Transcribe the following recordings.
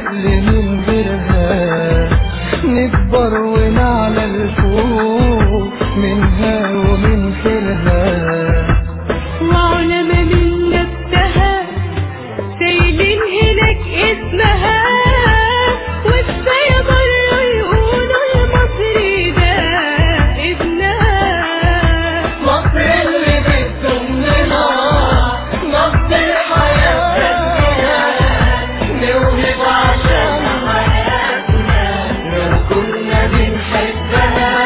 اللي من غيرها نكبر ونعلى الفوق منها ومن خيرها وعلماء من نفسها سايلين هناك اسمها وكفاية مرة يقولوا المصري ده ابنها مصر اللي بتضمنا نبض الحياة قلبنا نوهب عشان حياتنا لو كنا بنحبها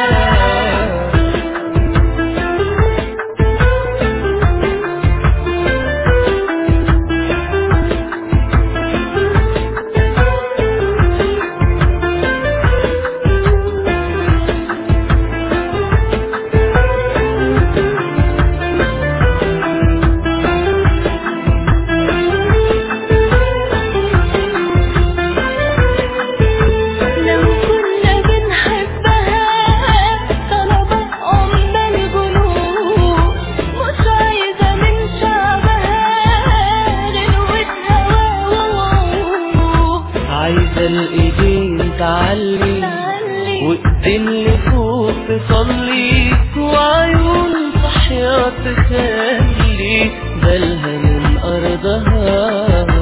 لو كنا بنحبها طلبة أم الجنود مش عايزة من شعبها غنوة هوا عايزة الإيدين تعلي وايدين لفوق تصلي وعيون صحية تخلي بالها من أرضها